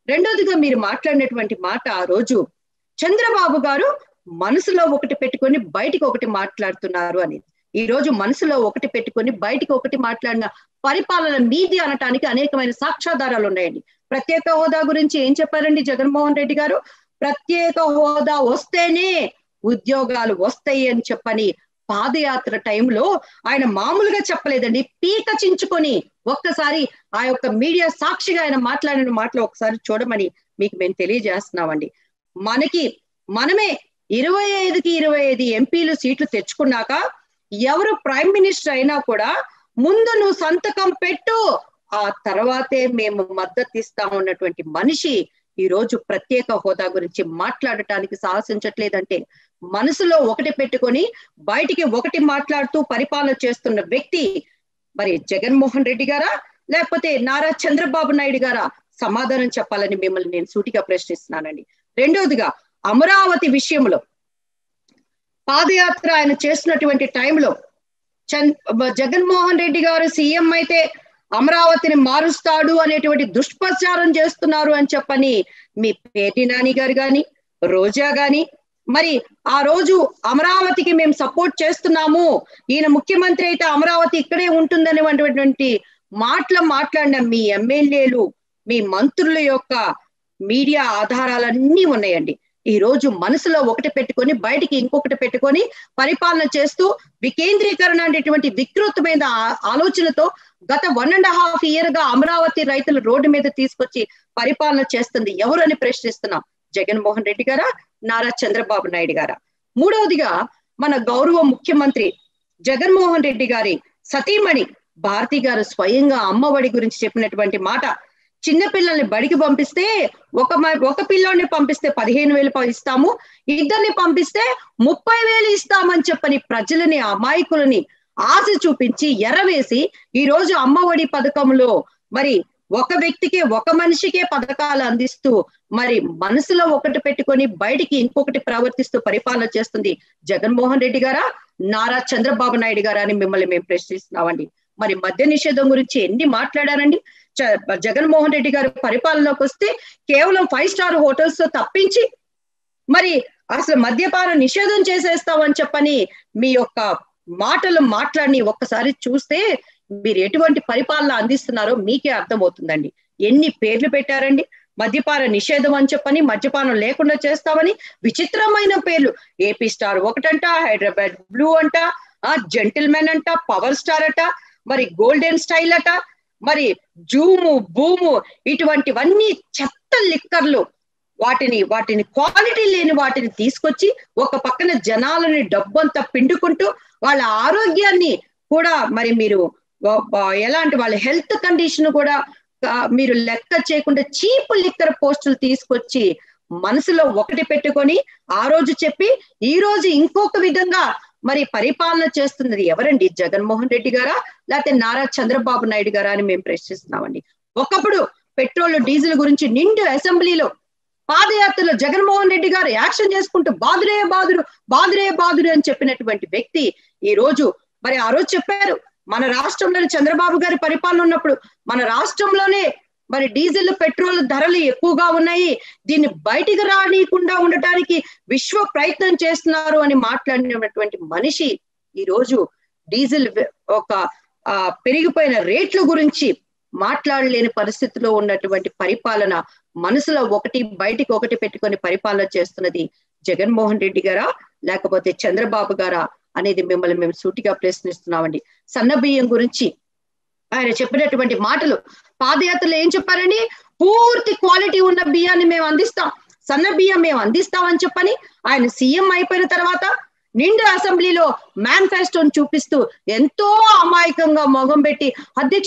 రెండోదిగా మీరు మాట్లాడినటువంటి మాట ఆ రోజు చంద్రబాబు గారు మనసులో ఒకటి పెట్టుకొని బయటికి ఒకటి మాట్లాడుతున్నారు అని ఈ రోజు మనసులో ఒకటి పెట్టుకొని బయటికి ఒకటి మాట్లాడిన పరిపాలన మీది అనటానికి అనేకమైన సాక్ష్యాధారాలు ఉన్నాయండి ప్రత్యేక హోదా గురించి ఏం చెప్పారండి జగన్మోహన్ రెడ్డి గారు ప్రత్యేక హోదా వస్తేనే ఉద్యోగాలు వస్తాయి అని చెప్పని పాదయాత్ర టైంలో ఆయన మామూలుగా చెప్పలేదండి పీక చించుకొని ఒక్కసారి ఆ యొక్క మీడియా సాక్షిగా ఆయన మాట్లాడిన మాటలు ఒకసారి చూడమని మీకు మేము తెలియజేస్తున్నామండి మనకి మనమే ఇరవై ఐదుకి ఇరవై ఐదు ఎంపీలు సీట్లు తెచ్చుకున్నాక ఎవరు ప్రైమ్ మినిస్టర్ అయినా కూడా ముందు నువ్వు సంతకం పెట్టు ఆ తర్వాతే మేము మద్దతు ఇస్తామన్నటువంటి మనిషి ఈ రోజు ప్రత్యేక హోదా గురించి మాట్లాడటానికి సాహసించట్లేదంటే మనసులో ఒకటి పెట్టుకొని బయటికి ఒకటి మాట్లాడుతూ పరిపాలన చేస్తున్న వ్యక్తి మరి జగన్మోహన్ రెడ్డి గారా లేకపోతే నారా చంద్రబాబు నాయుడు గారా సమాధానం చెప్పాలని మిమ్మల్ని నేను సూటిగా ప్రశ్నిస్తున్నానండి రెండోదిగా అమరావతి విషయంలో పాదయాత్ర ఆయన చేస్తున్నటువంటి టైంలో జగన్మోహన్ రెడ్డి గారు సీఎం అయితే అమరావతిని మారుస్తాడు అనేటువంటి దుష్ప్రచారం చేస్తున్నారు అని చెప్పని మీ పేటి నాని గారు గాని రోజా గాని మరి ఆ రోజు అమరావతికి మేము సపోర్ట్ చేస్తున్నాము ఈయన ముఖ్యమంత్రి అయితే అమరావతి ఇక్కడే ఉంటుందనేటువంటి మాటలు మాట్లాడిన మీ ఎమ్మెల్యేలు మీ మంత్రుల యొక్క మీడియా ఆధారాలన్నీ ఉన్నాయండి ఈ రోజు మనసులో ఒకటి పెట్టుకొని బయటికి ఇంకొకటి పెట్టుకొని పరిపాలన చేస్తూ వికేంద్రీకరణ అనేటువంటి వికృతమైన ఆలోచనతో గత వన్ అండ్ హాఫ్ ఇయర్ గా అమరావతి రైతులు రోడ్డు మీద తీసుకొచ్చి పరిపాలన చేస్తుంది ఎవరు అని ప్రశ్నిస్తున్నాం జగన్మోహన్ రెడ్డి గారా నారా చంద్రబాబు నాయుడు గారా మూడవదిగా మన గౌరవ ముఖ్యమంత్రి జగన్మోహన్ రెడ్డి గారి సతీమణి భారతి గారు స్వయంగా అమ్మఒడి గురించి చెప్పినటువంటి మాట చిన్న పిల్లల్ని బడికి పంపిస్తే ఒక ఒక పిల్లోని పంపిస్తే పదిహేను వేలు ఇస్తాము ఇద్దరిని పంపిస్తే ముప్పై వేలు ఇస్తామని చెప్పని ప్రజలని అమాయకులని ఆశ చూపించి ఎరవేసి ఈ రోజు అమ్మఒడి పథకంలో మరి ఒక వ్యక్తికే ఒక మనిషికే పథకాలు అందిస్తూ మరి మనసులో ఒకటి పెట్టుకొని బయటికి ఇంకొకటి ప్రవర్తిస్తూ పరిపాలన చేస్తుంది జగన్మోహన్ రెడ్డి గారా నారా చంద్రబాబు నాయుడు గారా అని మిమ్మల్ని మేము ప్రశ్నిస్తున్నామండి మరి మద్య నిషేధం గురించి ఎన్ని మాట్లాడారండి జగన్మోహన్ రెడ్డి గారు పరిపాలనలోకి వస్తే కేవలం ఫైవ్ స్టార్ హోటల్స్ తో తప్పించి మరి అసలు మద్యపాన నిషేధం చేసేస్తామని చెప్పని మీ యొక్క మాటలు మాట్లాడి ఒక్కసారి చూస్తే మీరు ఎటువంటి పరిపాలన అందిస్తున్నారో మీకే అర్థమవుతుందండి ఎన్ని పేర్లు పెట్టారండి మద్యపాన నిషేధం అని చెప్పని మద్యపానం లేకుండా చేస్తామని విచిత్రమైన పేర్లు ఏపీ స్టార్ ఒకటంట హైదరాబాద్ బ్లూ అంట ఆ జెంటిల్మెన్ అంట పవర్ స్టార్ అట మరి గోల్డెన్ స్టైల్ అట మరి జూము భూము ఇటువంటివన్నీ చెత్త లిక్కర్లు వాటిని వాటిని క్వాలిటీ లేని వాటిని తీసుకొచ్చి ఒక పక్కన జనాలని డబ్బంతా పిండుకుంటూ వాళ్ళ ఆరోగ్యాన్ని కూడా మరి మీరు ఎలాంటి వాళ్ళ హెల్త్ కండిషన్ కూడా మీరు లెక్క చేయకుండా చీప్ లిక్కర్ పోస్టులు తీసుకొచ్చి మనసులో ఒకటి పెట్టుకొని ఆ రోజు చెప్పి ఈ రోజు ఇంకొక విధంగా మరి పరిపాలన చేస్తున్నది ఎవరండి జగన్మోహన్ రెడ్డి గారా లేకపోతే నారా చంద్రబాబు నాయుడు గారా అని మేము ప్రశ్నిస్తున్నామండి ఒకప్పుడు పెట్రోల్ డీజిల్ గురించి నిండు అసెంబ్లీలో పాదయాత్రలో జగన్మోహన్ రెడ్డి గారు యాక్షన్ చేసుకుంటూ బాదురే బాదురు బాదురే బాదురు అని చెప్పినటువంటి వ్యక్తి ఈ రోజు మరి ఆ రోజు చెప్పారు మన రాష్ట్రంలోని చంద్రబాబు గారి పరిపాలన ఉన్నప్పుడు మన రాష్ట్రంలోనే మరి డీజిల్ పెట్రోల్ ధరలు ఎక్కువగా ఉన్నాయి దీన్ని బయటికి రానియకుండా ఉండటానికి విశ్వ ప్రయత్నం చేస్తున్నారు అని మాట్లాడినటువంటి మనిషి ఈ రోజు డీజిల్ ఒక ఆ పెరిగిపోయిన రేట్ల గురించి మాట్లాడలేని పరిస్థితిలో ఉన్నటువంటి పరిపాలన మనసులో ఒకటి బయటికి ఒకటి పెట్టుకొని పరిపాలన చేస్తున్నది జగన్మోహన్ రెడ్డి గారా లేకపోతే చంద్రబాబు గారా అనేది మిమ్మల్ని మేము సూటిగా ప్రశ్నిస్తున్నామండి సన్నబియ్యం గురించి ఆయన చెప్పినటువంటి మాటలు పాదయాత్రలో ఏం చెప్పారండి పూర్తి క్వాలిటీ ఉన్న బియ్యాన్ని మేము అందిస్తాం సన్న బియ్యం మేము అందిస్తామని చెప్పని ఆయన సీఎం అయిపోయిన తర్వాత నిండు అసెంబ్లీలో మేనిఫెస్టోని చూపిస్తూ ఎంతో అమాయకంగా మొగం పెట్టి అధ్యక్ష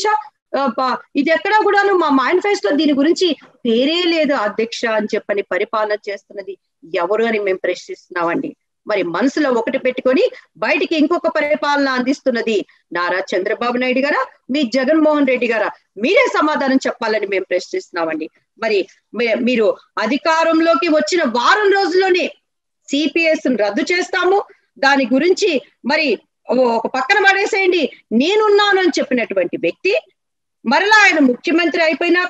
ఇది ఎక్కడా కూడాను మా మేనిఫెస్టో దీని గురించి పేరే లేదు అధ్యక్ష అని చెప్పని పరిపాలన చేస్తున్నది ఎవరు అని మేము ప్రశ్నిస్తున్నామండి మరి మనసులో ఒకటి పెట్టుకొని బయటికి ఇంకొక పరిపాలన అందిస్తున్నది నారా చంద్రబాబు నాయుడు గారా మీ జగన్మోహన్ రెడ్డి గారా మీరే సమాధానం చెప్పాలని మేము ప్రశ్నిస్తున్నామండి మరి మీరు అధికారంలోకి వచ్చిన వారం రోజుల్లోనే సిపిఎస్ రద్దు చేస్తాము దాని గురించి మరి ఒక పక్కన పడేసేయండి నేనున్నాను అని చెప్పినటువంటి వ్యక్తి మరలా ఆయన ముఖ్యమంత్రి అయిపోయినాక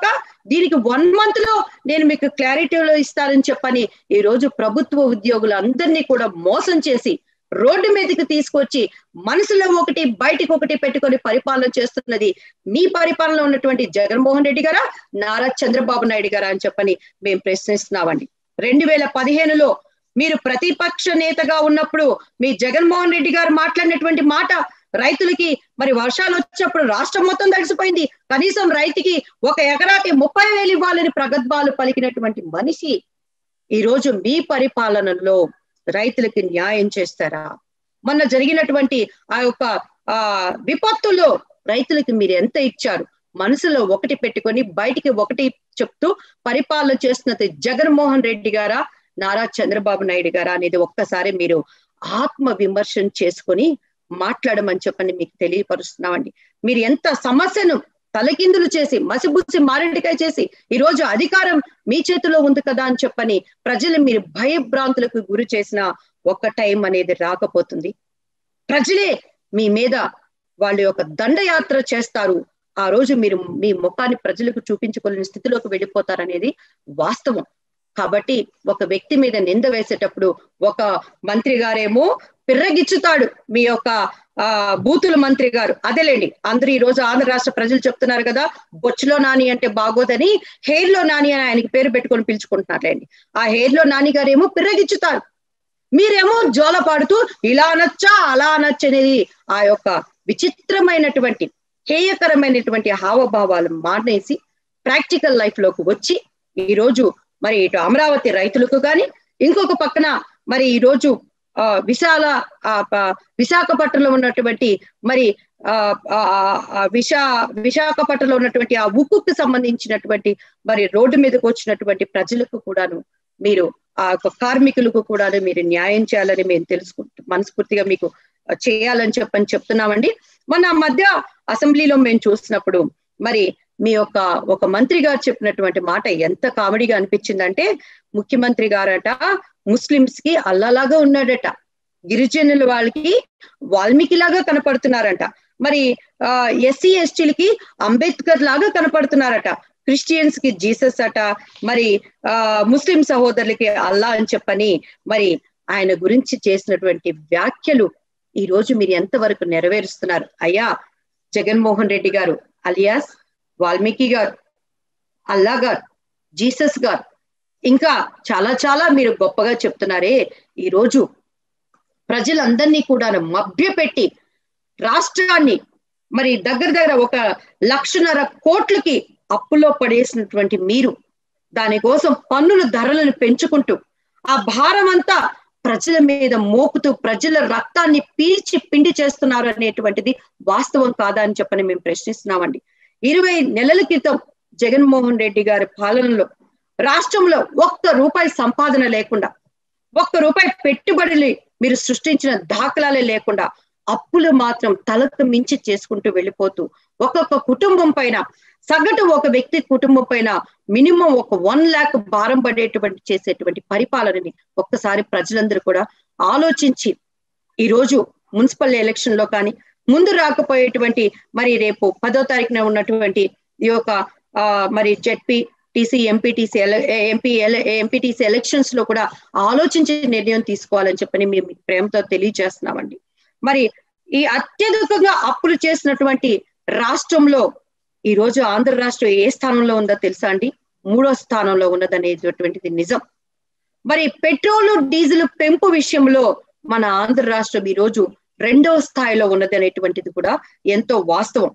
దీనికి వన్ మంత్ లో నేను మీకు క్లారిటీలో ఇస్తానని చెప్పని ఈ రోజు ప్రభుత్వ ఉద్యోగులందరినీ కూడా మోసం చేసి రోడ్డు మీదకి తీసుకొచ్చి మనసులో ఒకటి బయటికి ఒకటి పెట్టుకొని పరిపాలన చేస్తున్నది మీ పరిపాలన ఉన్నటువంటి జగన్మోహన్ రెడ్డి గారా నారా చంద్రబాబు నాయుడు గారా అని చెప్పని మేము ప్రశ్నిస్తున్నామండి రెండు వేల పదిహేనులో మీరు ప్రతిపక్ష నేతగా ఉన్నప్పుడు మీ జగన్మోహన్ రెడ్డి గారు మాట్లాడినటువంటి మాట రైతులకి మరి వర్షాలు వచ్చినప్పుడు రాష్ట్రం మొత్తం తడిసిపోయింది కనీసం రైతుకి ఒక ఎకరాకి ముప్పై వేలు ఇవ్వాలని ప్రగద్భాలు పలికినటువంటి మనిషి ఈ రోజు మీ పరిపాలనలో రైతులకి న్యాయం చేస్తారా మొన్న జరిగినటువంటి ఆ యొక్క ఆ విపత్తులో రైతులకి మీరు ఎంత ఇచ్చారు మనసులో ఒకటి పెట్టుకొని బయటికి ఒకటి చెప్తూ పరిపాలన చేస్తున్నది జగన్మోహన్ రెడ్డి గారా నారా చంద్రబాబు నాయుడు గారా అనేది ఒక్కసారి మీరు ఆత్మ విమర్శన చేసుకొని మాట్లాడమని చెప్పని మీకు తెలియపరుస్తున్నామండి మీరు ఎంత సమస్యను తలకిందులు చేసి మసిబుసి మారేడికాయ చేసి ఈ రోజు అధికారం మీ చేతిలో ఉంది కదా అని చెప్పని ప్రజలు మీరు భయభ్రాంతులకు గురి చేసిన ఒక్క టైం అనేది రాకపోతుంది ప్రజలే మీ మీద వాళ్ళ యొక్క దండయాత్ర చేస్తారు ఆ రోజు మీరు మీ ముఖాన్ని ప్రజలకు చూపించుకోలేని స్థితిలోకి వెళ్ళిపోతారనేది వాస్తవం కాబట్టి ఒక వ్యక్తి మీద నింద వేసేటప్పుడు ఒక మంత్రి గారేమో పిర్రగిచ్చుతాడు మీ యొక్క ఆ బూతుల మంత్రి గారు అదేలేండి అందరూ ఈ రోజు ఆంధ్ర రాష్ట్ర ప్రజలు చెప్తున్నారు కదా బొచ్చులో నాని అంటే బాగోదని హెయిర్ లో నాని అని ఆయనకి పేరు పెట్టుకొని పిలుచుకుంటున్నారులేండి ఆ హెయిర్ లో నాని గారు ఏమో పిర్రగిచ్చుతారు మీరేమో జోల పాడుతూ ఇలా అనొచ్చా అలా అనొచ్చు అనేది ఆ యొక్క విచిత్రమైనటువంటి హేయకరమైనటువంటి హావభావాలు మానేసి ప్రాక్టికల్ లైఫ్ లోకి వచ్చి ఈ రోజు మరి ఇటు అమరావతి రైతులకు కానీ ఇంకొక పక్కన మరి ఈ రోజు ఆ విశాల విశాఖపట్నంలో ఉన్నటువంటి మరి ఆ విశా విశాఖపట్నంలో ఉన్నటువంటి ఆ ఉక్కుకు సంబంధించినటువంటి మరి రోడ్డు మీదకి వచ్చినటువంటి ప్రజలకు కూడాను మీరు ఆ యొక్క కార్మికులకు కూడా మీరు న్యాయం చేయాలని మేము తెలుసుకుంటూ మనస్ఫూర్తిగా మీకు చేయాలని చెప్పని చెప్తున్నామండి మొన్న మధ్య అసెంబ్లీలో మేము చూసినప్పుడు మరి మీ యొక్క ఒక మంత్రి గారు చెప్పినటువంటి మాట ఎంత కామెడీగా అనిపించిందంటే ముఖ్యమంత్రి గారట ముస్లిమ్స్ కి అల్లలాగా ఉన్నాడట గిరిజనుల వాళ్ళకి వాల్మీకి లాగా కనపడుతున్నారంట మరి ఆ ఎస్సీ ఎస్టీలకి అంబేద్కర్ లాగా కనపడుతున్నారట క్రిస్టియన్స్ కి జీసస్ అట మరి ఆ ముస్లిం సహోదరులకి అల్లా అని చెప్పని మరి ఆయన గురించి చేసినటువంటి వ్యాఖ్యలు ఈ రోజు మీరు ఎంతవరకు నెరవేరుస్తున్నారు అయ్యా జగన్మోహన్ రెడ్డి గారు అలియాస్ వాల్మీకి గారు అల్లా గారు జీసస్ గారు ఇంకా చాలా చాలా మీరు గొప్పగా చెప్తున్నారే ఈ రోజు ప్రజలందరినీ కూడా మభ్యపెట్టి రాష్ట్రాన్ని మరి దగ్గర దగ్గర ఒక లక్షన్నర కోట్లకి అప్పులో పడేసినటువంటి మీరు దానికోసం పన్నుల ధరలను పెంచుకుంటూ ఆ భారం అంతా ప్రజల మీద మోపుతూ ప్రజల రక్తాన్ని పీల్చి పిండి చేస్తున్నారు అనేటువంటిది వాస్తవం కాదా అని చెప్పని మేము ప్రశ్నిస్తున్నామండి ఇరవై నెలల క్రితం జగన్మోహన్ రెడ్డి గారి పాలనలో రాష్ట్రంలో ఒక్క రూపాయి సంపాదన లేకుండా ఒక్క రూపాయి పెట్టుబడులు మీరు సృష్టించిన దాఖలాలే లేకుండా అప్పులు మాత్రం తలకు మించి చేసుకుంటూ వెళ్ళిపోతూ ఒక్కొక్క కుటుంబం పైన సగటు ఒక వ్యక్తి కుటుంబం పైన మినిమం ఒక వన్ ల్యాక్ భారం పడేటువంటి చేసేటువంటి పరిపాలనని ఒక్కసారి ప్రజలందరూ కూడా ఆలోచించి ఈ రోజు మున్సిపల్ ఎలక్షన్ లో కానీ ముందు రాకపోయేటువంటి మరి రేపు పదో తారీఖున ఉన్నటువంటి ఈ యొక్క మరి ZP TC MPTC MP MPTC elections లో కూడా ఆలోచించి నిర్ణయం తీసుకోవాలని చెప్పని మేము ప్రేమతో తెలియజేస్తున్నామండి మరి ఈ అత్యధికంగా అప్పులు చేసినటువంటి రాష్ట్రంలో ఈ రోజు ఆంధ్ర రాష్ట్రం ఏ స్థానంలో ఉందో తెలుసా అండి మూడో స్థానంలో ఉన్నదనేటువంటిది నిజం మరి పెట్రోల్ డీజిల్ పెంపు విషయంలో మన ఆంధ్ర రాష్ట్రం ఈ రోజు రెండో స్థాయిలో ఉన్నది అనేటువంటిది కూడా ఎంతో వాస్తవం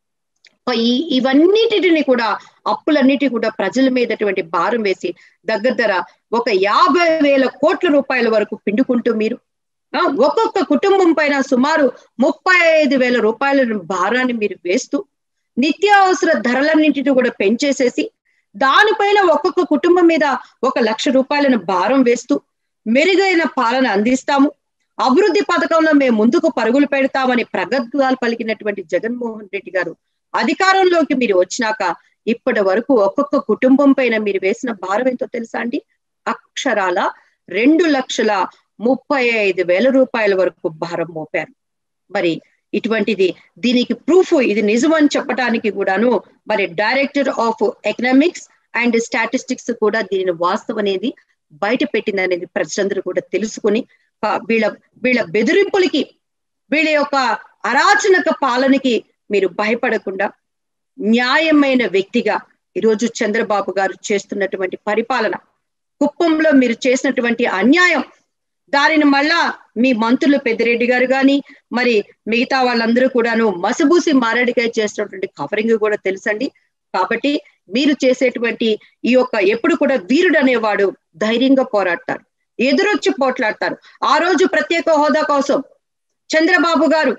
ఈ ఇవన్నిటిని కూడా అప్పులన్నిటి కూడా ప్రజల మీదటువంటి భారం వేసి దగ్గర ధర ఒక యాభై వేల కోట్ల రూపాయల వరకు పిండుకుంటూ మీరు ఒక్కొక్క కుటుంబం పైన సుమారు ముప్పై ఐదు వేల రూపాయల భారాన్ని మీరు వేస్తూ నిత్యావసర ధరలన్నింటినీ కూడా పెంచేసేసి దానిపైన ఒక్కొక్క కుటుంబం మీద ఒక లక్ష రూపాయలను భారం వేస్తూ మెరుగైన పాలన అందిస్తాము అభివృద్ధి పథకంలో మేము ముందుకు పరుగులు పెడతామని ప్రగద్గాలు పలికినటువంటి జగన్మోహన్ రెడ్డి గారు అధికారంలోకి మీరు వచ్చినాక ఇప్పటి వరకు ఒక్కొక్క కుటుంబం పైన మీరు వేసిన భారం ఎంతో తెలుసా అండి అక్షరాల రెండు లక్షల ముప్పై ఐదు వేల రూపాయల వరకు భారం మోపారు మరి ఇటువంటిది దీనికి ప్రూఫ్ ఇది నిజం అని చెప్పడానికి కూడాను మరి director of economics and statistics కూడా దీనిని వాస్తవం అనేది బయట పెట్టింది అనేది ప్రజలందరూ కూడా తెలుసుకుని వీళ్ళ వీళ్ళ బెదిరింపులకి వీళ్ళ యొక్క అరాచనక పాలనకి మీరు భయపడకుండా న్యాయమైన వ్యక్తిగా ఈరోజు చంద్రబాబు గారు చేస్తున్నటువంటి పరిపాలన కుప్పంలో మీరు చేసినటువంటి అన్యాయం దానిని మళ్ళా మీ మంత్రులు పెద్దిరెడ్డి గారు కానీ మరి మిగతా వాళ్ళందరూ కూడాను మసబూసి మారడికాయ చేసినటువంటి కవరింగ్ కూడా తెలుసండి కాబట్టి మీరు చేసేటువంటి ఈ యొక్క ఎప్పుడు కూడా వీరుడు అనేవాడు ధైర్యంగా పోరాడతారు ఎదురొచ్చి పోట్లాడతారు ఆ రోజు ప్రత్యేక హోదా కోసం చంద్రబాబు గారు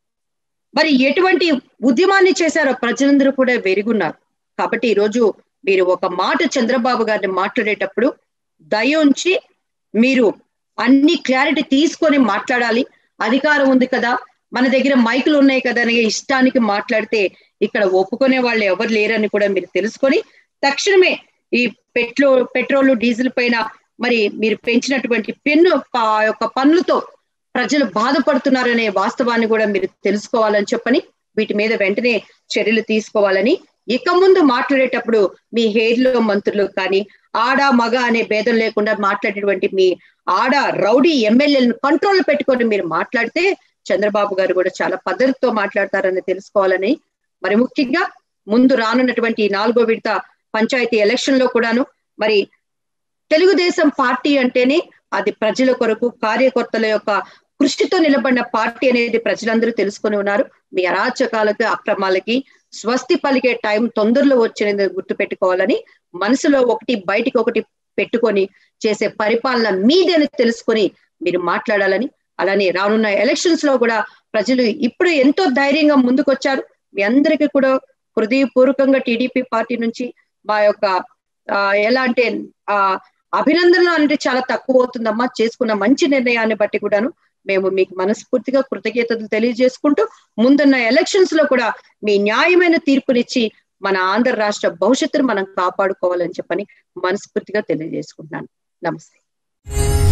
మరి ఎటువంటి ఉద్యమాన్ని చేశారో ప్రజలందరూ కూడా వెరుగున్నారు కాబట్టి ఈరోజు మీరు ఒక మాట చంద్రబాబు గారిని మాట్లాడేటప్పుడు దయ ఉంచి మీరు అన్ని క్లారిటీ తీసుకొని మాట్లాడాలి అధికారం ఉంది కదా మన దగ్గర మైకులు ఉన్నాయి కదా అని ఇష్టానికి మాట్లాడితే ఇక్కడ ఒప్పుకునే వాళ్ళు ఎవరు లేరని కూడా మీరు తెలుసుకొని తక్షణమే ఈ పెట్రోల్ పెట్రోల్ డీజిల్ పైన మరి మీరు పెంచినటువంటి పెన్ను యొక్క పన్నులతో ప్రజలు బాధపడుతున్నారనే వాస్తవాన్ని కూడా మీరు తెలుసుకోవాలని చెప్పని వీటి మీద వెంటనే చర్యలు తీసుకోవాలని ఇక ముందు మాట్లాడేటప్పుడు మీ హెయిర్లో మంత్రులు కానీ ఆడ మగ అనే భేదం లేకుండా మాట్లాడేటువంటి మీ ఆడ రౌడీ ఎమ్మెల్యేలను కంట్రోల్ పెట్టుకొని మీరు మాట్లాడితే చంద్రబాబు గారు కూడా చాలా పద్ధతితో మాట్లాడతారని తెలుసుకోవాలని మరి ముఖ్యంగా ముందు రానున్నటువంటి నాలుగో విడత పంచాయతీ ఎలక్షన్ లో కూడాను మరి తెలుగుదేశం పార్టీ అంటేనే అది ప్రజల కొరకు కార్యకర్తల యొక్క కృషితో నిలబడిన పార్టీ అనేది ప్రజలందరూ తెలుసుకొని ఉన్నారు మీ అరాచకాలకి అక్రమాలకి స్వస్తి పలికే టైం తొందరలో వచ్చినది గుర్తు పెట్టుకోవాలని మనసులో ఒకటి బయటికి ఒకటి పెట్టుకొని చేసే పరిపాలన మీదని తెలుసుకొని మీరు మాట్లాడాలని అలానే రానున్న ఎలక్షన్స్ లో కూడా ప్రజలు ఇప్పుడు ఎంతో ధైర్యంగా ముందుకొచ్చారు మీ అందరికీ కూడా హృదయపూర్వకంగా టీడీపీ పార్టీ నుంచి మా యొక్క ఎలా అంటే ఆ అభినందనలు అంటే చాలా తక్కువ అవుతుందమ్మా చేసుకున్న మంచి నిర్ణయాన్ని బట్టి కూడాను మేము మీకు మనస్ఫూర్తిగా కృతజ్ఞతలు తెలియజేసుకుంటూ ముందున్న ఎలక్షన్స్ లో కూడా మీ న్యాయమైన తీర్పునిచ్చి మన ఆంధ్ర రాష్ట్ర భవిష్యత్తును మనం కాపాడుకోవాలని చెప్పని మనస్ఫూర్తిగా తెలియజేసుకుంటున్నాను నమస్తే